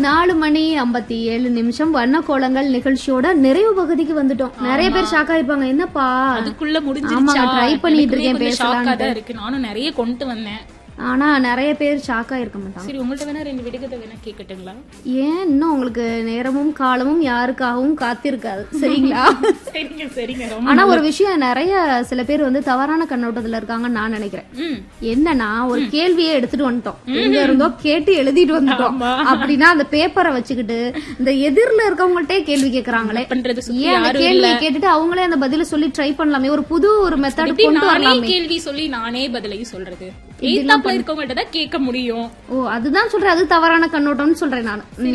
நாலு மணி ஐம்பத்தி ஏழு நிமிஷம் வண்ண கோலங்கள் நிகழ்ச்சியோட நிறைவு பகுதிக்கு வந்துட்டோம் நிறைய பேர் ஷாக் ஆயிருப்பாங்க என்னப்பா அதுக்குள்ள முடிஞ்சிருச்சா ஆமாங்க, try பண்ணிட்டு எனக்குமே இருக்கேன் கொஞ்சம் shock ஆ பேசலான்ட்டு. தான் இருக்கு நானும் நிறைய கொண்டு வந்தேன் ஆனா நிறைய பேர் ஷாக் ஆயிருக்க மாட்டாங்க சரி உங்கள்ட்ட வேணா ரெண்டு விடுகதை வேணா கேட்கட்டுங்களா ஏன் இன்னும் உங்களுக்கு நேரமும் காலமும் யாருக்காகவும் காத்திருக்காது சரிங்களா சரிங்க சரிங்க ரொம்ப ஆனா ஒரு விஷயம் நிறைய சில பேர் வந்து தவறான கண்ணோட்டத்துல இருக்காங்கன்னு நான் நினைக்கிறேன் ம் என்னன்னா ஒரு கேள்வியை எடுத்துட்டு வந்துட்டோம் எங்க இருந்தோ கேட்டு எழுதிட்டு வந்துட்டோம் அப்படின்னா அந்த பேப்பரை வச்சுக்கிட்டு இந்த எதிர்ல இருக்கவங்கள்ட்டே கேள்வி கேக்குறாங்களே பண்றது சுத்தி ஏன் அந்த யாரும் கேள்வியை கேட்டுட்டு அவங்களே அந்த பதில சொல்லி ட்ரை பண்ணலாமே ஒரு புது ஒரு மெத்தட் எப்படி கொண்டு நானே வரலாமே கேள்வி சொல்லி நானே பதிலையும் சொல்றது எய்தாப்புல இருக்கவங்ககிட்ட தான் கேட்க முடியும் ஓ அதுதான் சொல்றேன் அது தவறான கண்ணோட்டம்னு சொல்றேன் நான்